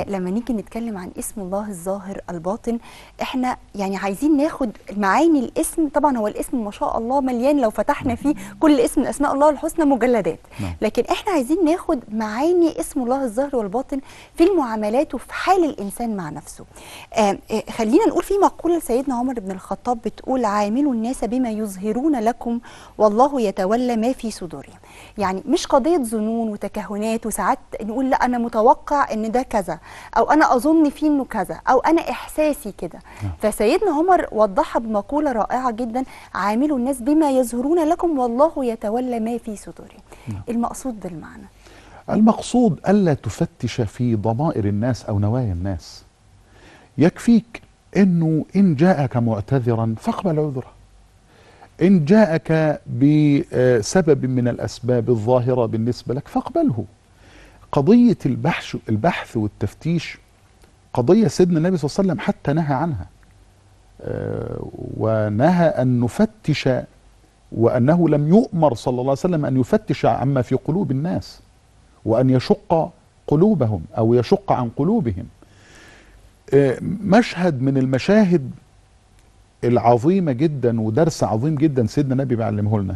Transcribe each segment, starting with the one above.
لما نيجي نتكلم عن اسم الله الظاهر الباطن احنا يعني عايزين ناخد معاني الاسم طبعا هو الاسم ما شاء الله مليان لو فتحنا فيه كل اسم من اسماء الله الحسنى مجلدات نعم. لكن احنا عايزين ناخد معاني اسم الله الظاهر والباطن في المعاملات وفي حال الانسان مع نفسه آه آه، خلينا نقول في مقوله لسيدنا عمر بن الخطاب بتقول عاملوا الناس بما يظهرون لكم والله يتولى ما في صدورهم يعني مش قضيه ظنون وتكهنات وساعات نقول لا انا متوقع ان ده كذا او انا اظن فيه انه كذا او انا احساسي كده فسيدنا عمر وضحها بمقوله رائعه جدا عاملوا الناس بما يظهرون لكم والله يتولى ما في صدورهم المقصود بالمعنى المقصود ألا تفتش في ضمائر الناس أو نوايا الناس يكفيك أنه إن جاءك معتذرا فاقبل عذره إن جاءك بسبب من الأسباب الظاهرة بالنسبة لك فاقبله قضية البحث البحث والتفتيش قضية سيدنا النبي صلى الله عليه وسلم حتى نهى عنها آه، ونهى أن نفتش وأنه لم يؤمر صلى الله عليه وسلم أن يفتش عما في قلوب الناس وأن يشق قلوبهم أو يشق عن قلوبهم آه، مشهد من المشاهد العظيمة جدا ودرس عظيم جدا سيدنا النبي بيعلمه لنا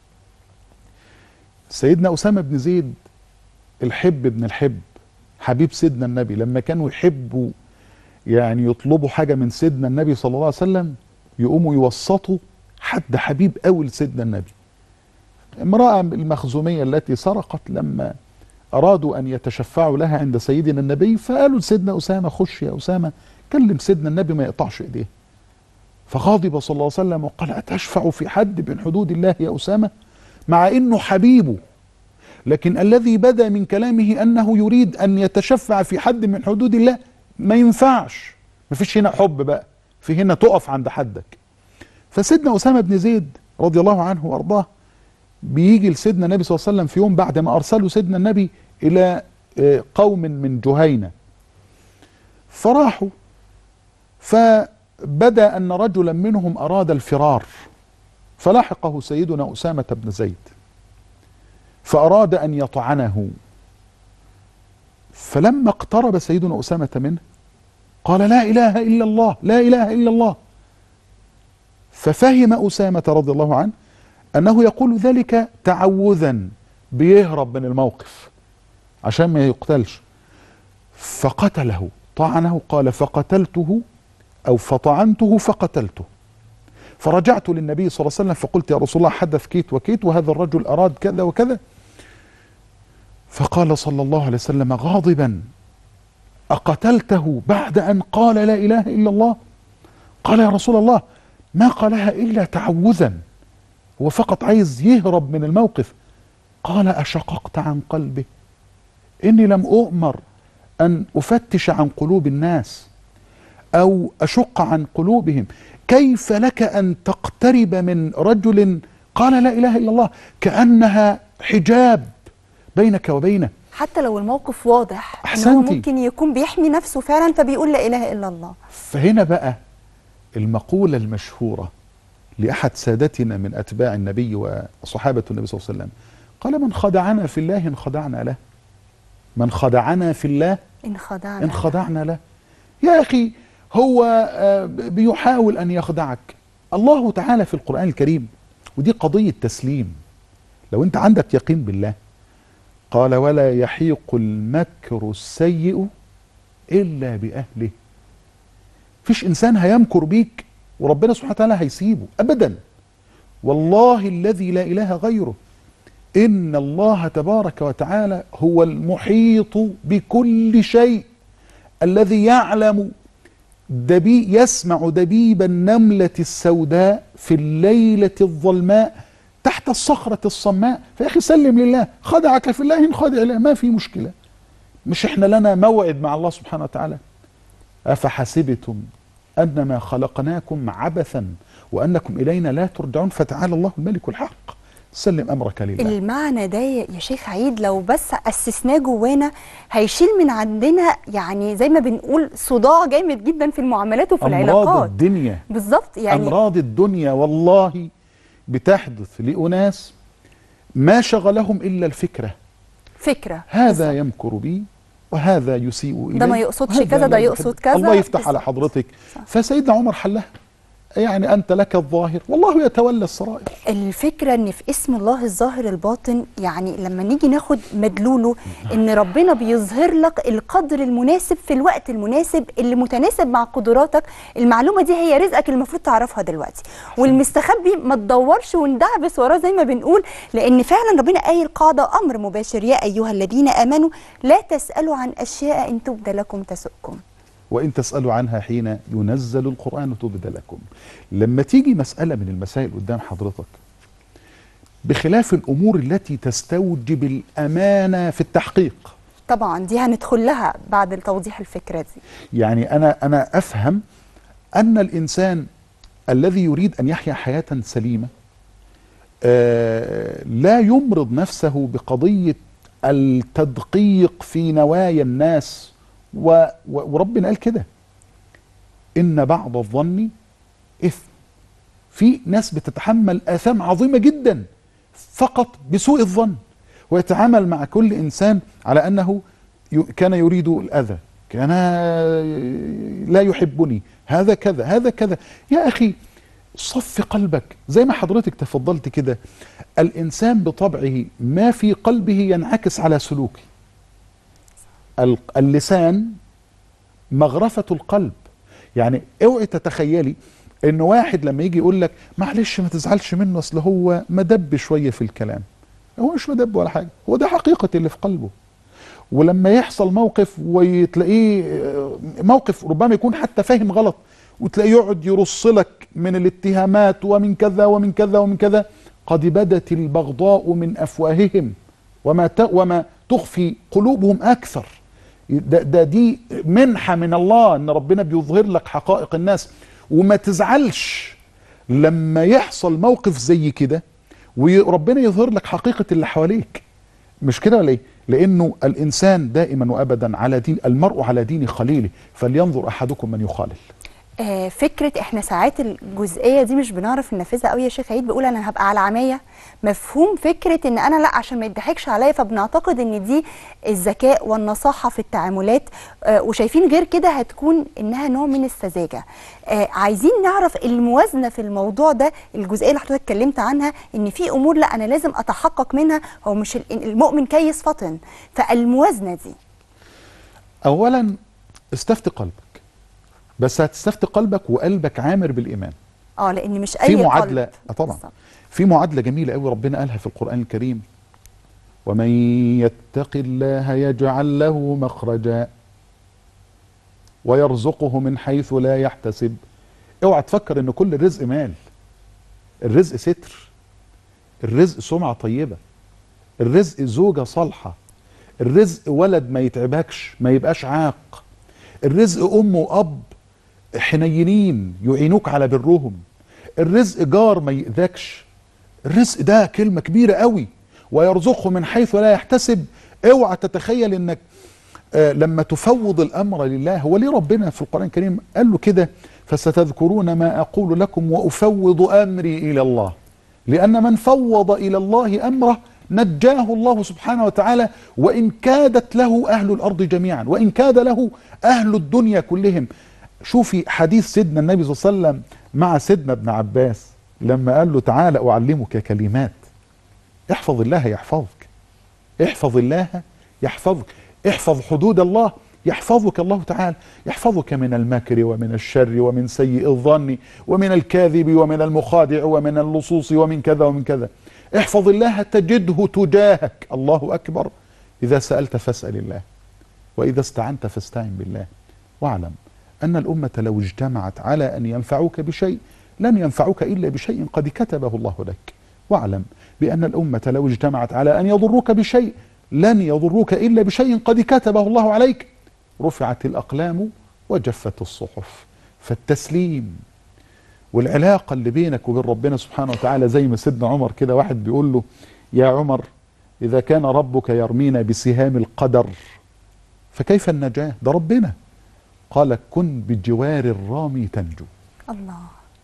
سيدنا أسامة بن زيد الحب بن الحب حبيب سيدنا النبي لما كانوا يحبوا يعني يطلبوا حاجة من سيدنا النبي صلى الله عليه وسلم يقوموا يوسطوا حد حبيب قوي لسيدنا النبي امرأة المخزومية التي سرقت لما أرادوا أن يتشفعوا لها عند سيدنا النبي فقالوا لسيدنا أسامة خش يا أسامة كلم سيدنا النبي ما يقطعش إيديه فغضب صلى الله عليه وسلم وقال أتشفع في حد من حدود الله يا أسامة مع أنه حبيبه لكن الذي بدا من كلامه أنه يريد أن يتشفع في حد من حدود الله ما ينفعش ما فيش هنا حب بقى في هنا تقف عند حدك فسيدنا أسامة بن زيد رضي الله عنه وأرضاه بيجي لسيدنا النبي صلى الله عليه وسلم في يوم بعد ما أرسلوا سيدنا النبي إلى آه، قوم من جهينة فراحوا فبدا أن رجلا منهم أراد الفرار فلاحقه سيدنا أسامة بن زيد فأراد أن يطعنه فلما اقترب سيدنا أسامة منه قال لا إله إلا الله لا إله إلا الله ففهم أسامة رضي الله عنه أنه يقول ذلك تعوذا بيهرب من الموقف عشان ما يقتلش فقتله طعنه قال فقتلته أو فطعنته فقتلته فرجعت للنبي صلى الله عليه وسلم فقلت يا رسول الله حدث كيت وكيت وهذا الرجل أراد كذا وكذا فقال صلى الله عليه وسلم غاضبا أقتلته بعد أن قال لا إله إلا الله قال يا رسول الله ما قالها إلا تعوذا هو فقط عايز يهرب من الموقف قال أشققت عن قلبه إني لم أؤمر أن أفتش عن قلوب الناس أو أشق عن قلوبهم كيف لك أن تقترب من رجل قال لا إله إلا الله كأنها حجاب بينك وبينه حتى لو الموقف واضح ان هو أحسنتي. ممكن يكون بيحمي نفسه فعلا فبيقول لا اله الا الله فهنا بقى المقولة المشهورة لأحد سادتنا من أتباع النبي وصحابة النبي صلى الله عليه وسلم قال من خدعنا في الله انخدعنا له من خدعنا في الله ان خدعنا انخدعنا له يا أخي هو آه، بيحاول أن يخدعك الله تعالى في القرآن الكريم ودي قضية تسليم لو أنت عندك يقين بالله قال ولا يحيق المكر السيء إلا بأهله فيش إنسان هيمكر بيك وربنا سبحانه وتعالى هيسيبه أبدا والله الذي لا إله غيره إن الله تبارك وتعالى هو المحيط بكل شيء الذي يعلم دبي يسمع دبيب النملة السوداء في الليلة الظلماء تحت الصخرة الصماء فيا أخي سلم لله خدعك في الله انخدع له ما في مشكلة مش احنا لنا موعد مع الله سبحانه وتعالى أفحسبتم أنما خلقناكم عبثا وأنكم إلينا لا ترجعون فتعالى الله الملك الحق سلم أمرك لله المعنى ده يا شيخ عيد لو بس اسسناه جوانا هيشيل من عندنا يعني زي ما بنقول صداع جامد جدا في المعاملات وفي أمراض العلاقات الدنيا بالظبط يعني أمراض الدنيا والله بتحدث لأناس ما شغلهم إلا الفكرة فكره هذا يمكر بي وهذا يسيء إليه ده ما يقصدش وهذا كذا، ده لا يقصد يحب. كذا. الله يفتح على بالظبط. حضرتك صح. فسيدنا عمر حلها يعني أنت لك الظاهر والله يتولى السرائر الفكرة ان في اسم الله الظاهر الباطن يعني لما نيجي ناخد مدلوله ان ربنا بيظهر لك القدر المناسب في الوقت المناسب اللي متناسب مع قدراتك المعلومة دي هي رزقك اللي المفروض تعرفها دلوقتي والمستخبي ما تدورش وندعبس وراه زي ما بنقول لان فعلا ربنا قايل قاعدة امر مباشر يا ايها الذين امنوا لا تسألوا عن اشياء ان تبد لكم تسؤكم وإن تسألوا عنها حين ينزل القرآن تبد لكم لما تيجي مسألة من المسائل قدام حضرتك بخلاف الأمور التي تستوجب الأمانة في التحقيق طبعا دي هندخل لها بعد توضيح الفكرة دي يعني أنا أنا أفهم أن الإنسان الذي يريد أن يحيا حياة سليمة آه، لا يمرض نفسه بقضية التدقيق في نوايا الناس و- و- وربنا قال كده إن بعض الظن إثم في ناس بتتحمل آثام عظيمة جدا فقط بسوء الظن ويتعامل مع كل إنسان على أنه ي- كان يريد الأذى كان لا يحبني هذا كذا هذا كذا يا أخي صف قلبك زي ما حضرتك تفضلت كده الإنسان بطبعه ما في قلبه ينعكس على سلوكه ال- اللسان مغرفة القلب يعني اوعي تتخيلي ان واحد لما يجي يقول لك معلش ما تزعلش منه اصل هو مدب شويه في الكلام هو مش مدب ولا حاجه هو ده حقيقه اللي في قلبه ولما يحصل موقف وتلاقيه آه، موقف ربما يكون حتى فاهم غلط وتلاقيه يقعد يرص لك من الاتهامات ومن كذا ومن كذا ومن كذا قد بدت البغضاء من افواههم وما ت- وما تخفي قلوبهم اكثر ده, ده دي منحه من الله ان ربنا بيظهر لك حقائق الناس وما تزعلش لما يحصل موقف زي كده وربنا يظهر لك حقيقه اللي حواليك مش كده ولا ايه؟ لانه الانسان دائما وابدا على دين المرء على دين خليله فلينظر احدكم من يخالل آه، فكره احنا ساعات الجزئيه دي مش بنعرف ننفذها قوي يا شيخ عيد بيقول انا هبقى على عمايه مفهوم فكره ان انا لا عشان ما يضحكش عليا فبنعتقد ان دي الذكاء والنصاحه في التعاملات آه، وشايفين غير كده هتكون انها نوع من السذاجه آه، عايزين نعرف الموازنه في الموضوع ده الجزئيه اللي حضرتك اتكلمت عنها ان في امور لا انا لازم اتحقق منها هو مش ال- المؤمن كيس فطن فالموازنه دي اولا استفت قلبك بس هتستفت قلبك وقلبك عامر بالايمان اه لان مش اي في قلب. معادله آه طبعا بالظبط. في معادله جميله قوي ربنا قالها في القران الكريم ومن يتق الله يجعل له مخرجا ويرزقه من حيث لا يحتسب اوعى تفكر ان كل الرزق مال الرزق ستر الرزق سمعه طيبه الرزق زوجه صالحه الرزق ولد ما يتعبكش ما يبقاش عاق الرزق ام واب حنينين يعينوك على برهم الرزق جار ما يأذكش الرزق ده كلمة كبيرة قوي ويرزقه من حيث لا يحتسب اوعى تتخيل انك آه لما تفوض الامر لله هو ليه ربنا في القرآن الكريم قال له كده فستذكرون ما اقول لكم وافوض امري الى الله لان من فوض الى الله امره نجاه الله سبحانه وتعالى وان كادت له اهل الارض جميعا وان كاد له اهل الدنيا كلهم شوفي حديث سيدنا النبي صلى الله عليه وسلم مع سيدنا ابن عباس لما قال له تعالى اعلمك كلمات احفظ الله يحفظك احفظ الله يحفظك احفظ حدود الله يحفظك الله تعالى يحفظك من المكر ومن الشر ومن سيء الظن ومن الكاذب ومن المخادع ومن اللصوص ومن كذا ومن كذا احفظ الله تجده تجاهك الله اكبر اذا سالت فاسال الله واذا استعنت فاستعن بالله واعلم ان الامه لو اجتمعت على ان ينفعوك بشيء لن ينفعوك الا بشيء قد كتبه الله لك واعلم بان الامه لو اجتمعت على ان يضروك بشيء لن يضروك الا بشيء قد كتبه الله عليك رفعت الاقلام وجفت الصحف فالتسليم والعلاقه اللي بينك وبين ربنا سبحانه وتعالى زي ما سيدنا عمر كده واحد بيقول له يا عمر اذا كان ربك يرمينا بسهام القدر فكيف النجاه ده ربنا قال كن بجوار الرامي تنجو الله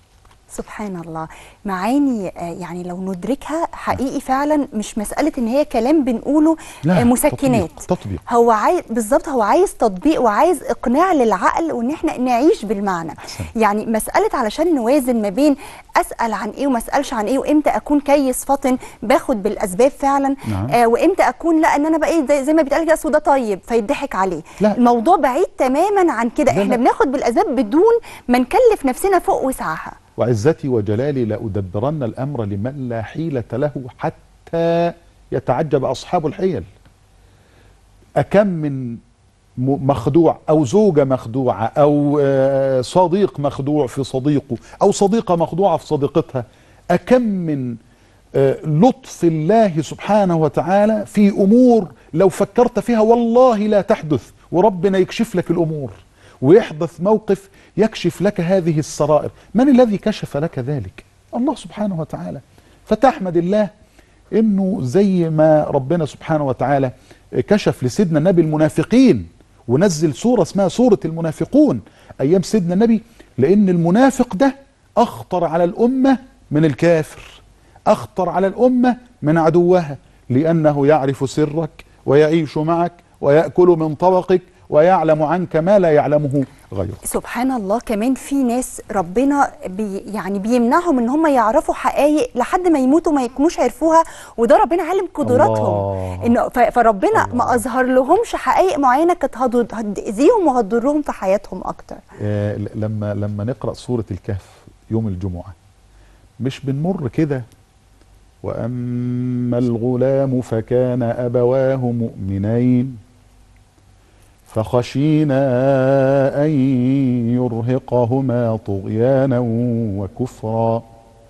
سبحان الله معاني آه، يعني لو ندركها حقيقي فعلا مش مسألة ان هي كلام بنقوله لا، آه، مسكنات تطبيق- تطبيق. هو عايز بالظبط هو عايز تطبيق وعايز اقناع للعقل وان احنا نعيش بالمعنى أحسن. يعني مسألة علشان نوازن ما بين اسأل عن ايه وما اسألش عن ايه وامتى اكون كيس فطن باخد بالاسباب فعلا نعم. آه وامتى اكون لا ان انا بقى إيه زي, زي ما بيتقال كده أصل ده طيب فيضحك عليه لا. الموضوع بعيد تماما عن كده لا، احنا لا. بناخد بالاسباب بدون ما نكلف نفسنا فوق وسعها وعزتي وجلالي لأدبرن الأمر لمن لا حيلة له حتى يتعجب أصحاب الحيل أكم من م- مخدوع أو زوجة مخدوعة أو آه، صديق مخدوع في صديقه أو صديقة مخدوعة في صديقتها أكم من آه، لطف الله سبحانه وتعالى في أمور لو فكرت فيها والله لا تحدث وربنا يكشف لك الأمور ويحدث موقف يكشف لك هذه السرائر من الذي كشف لك ذلك الله سبحانه وتعالى فتحمد الله انه زي ما ربنا سبحانه وتعالى كشف لسيدنا النبي المنافقين ونزل سورة اسمها سورة المنافقون ايام سيدنا النبي لان المنافق ده اخطر على الامة من الكافر اخطر على الامة من عدوها لانه يعرف سرك ويعيش معك ويأكل من طبقك ويعلم عنك ما لا يعلمه غيرك سبحان الله كمان في ناس ربنا بي يعني بيمنعهم ان هم يعرفوا حقائق لحد ما يموتوا ما يكونوش عرفوها وده ربنا علم قدراتهم الله. انه ف- فربنا الله. ما اظهر لهمش حقائق معينه كانت هتض- هتاذيهم وهتضرهم في حياتهم اكتر آه، ل- لما لما نقرأ سورة الكهف يوم الجمعة مش بنمر كده وأما الغلام فكان أبواه مؤمنين فخشينا أن يرهقهما طغيانا وكفرا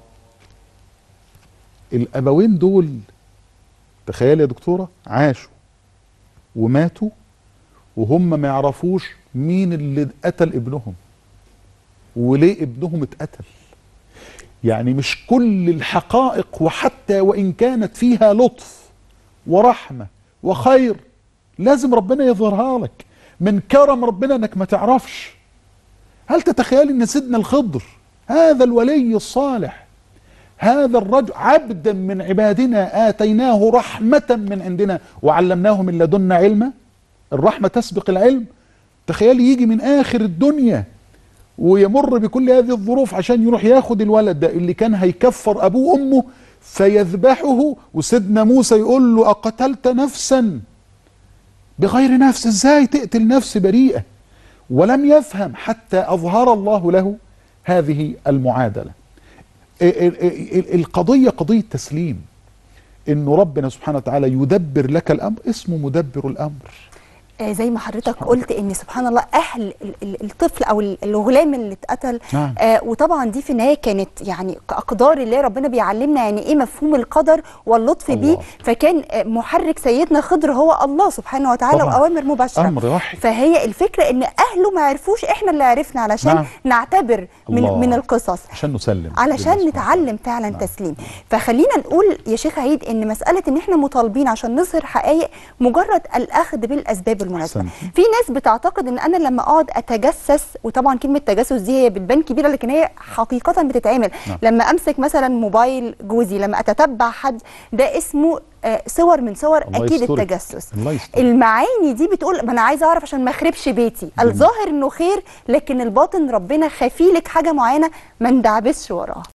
الأبوين دول تخيل يا دكتورة عاشوا وماتوا وهم ما يعرفوش مين اللي قتل ابنهم وليه ابنهم اتقتل يعني مش كل الحقائق وحتى وإن كانت فيها لطف ورحمة وخير لازم ربنا يظهرها لك من كرم ربنا انك ما تعرفش هل تتخيل ان سيدنا الخضر هذا الولي الصالح هذا الرجل عبدا من عبادنا آتيناه رحمة من عندنا وعلمناه من لدنا علما الرحمة تسبق العلم تخيل يجي من آخر الدنيا ويمر بكل هذه الظروف عشان يروح ياخد الولد ده اللي كان هيكفر أبوه وأمه فيذبحه وسيدنا موسى يقول له أقتلت نفسا بغير نفس ازاي تقتل نفس بريئة ولم يفهم حتى أظهر الله له هذه المعادلة ال- ال- ال- القضية قضية تسليم انه ربنا سبحانه وتعالى يدبر لك الامر اسمه مدبر الامر آه زي ما حضرتك قلت ان سبحان الله اهل ال- ال- الطفل او ال- الغلام اللي اتقتل نعم. آه وطبعا دي في النهايه كانت يعني اقدار الله ربنا بيعلمنا يعني ايه مفهوم القدر واللطف بيه الله. فكان آه محرك سيدنا خضر هو الله سبحانه وتعالى طبعاً. واوامر مباشره امر وحي فهي الفكره ان اهله ما عرفوش احنا اللي عرفنا علشان نعم. نعتبر من الله. من القصص عشان نسلم علشان لله سبحانه نتعلم فعلا نعم. تسليم فخلينا نقول يا شيخ عيد ان مساله ان احنا مطالبين عشان نظهر حقائق مجرد الاخذ بالاسباب المناسبه أحسنت. في ناس بتعتقد ان انا لما اقعد اتجسس وطبعا كلمه تجسس دي هي بتبان كبيره لكن هي حقيقه بتتعمل نعم. لما امسك مثلا موبايل جوزي لما اتتبع حد ده اسمه آه، صور من صور الله اكيد يسترك. التجسس الله يسترك. المعاني دي بتقول ما انا عايزه اعرف عشان ما اخربش بيتي الظاهر انه خير لكن الباطن ربنا خفيلك حاجه معينه ما ندعبسش وراها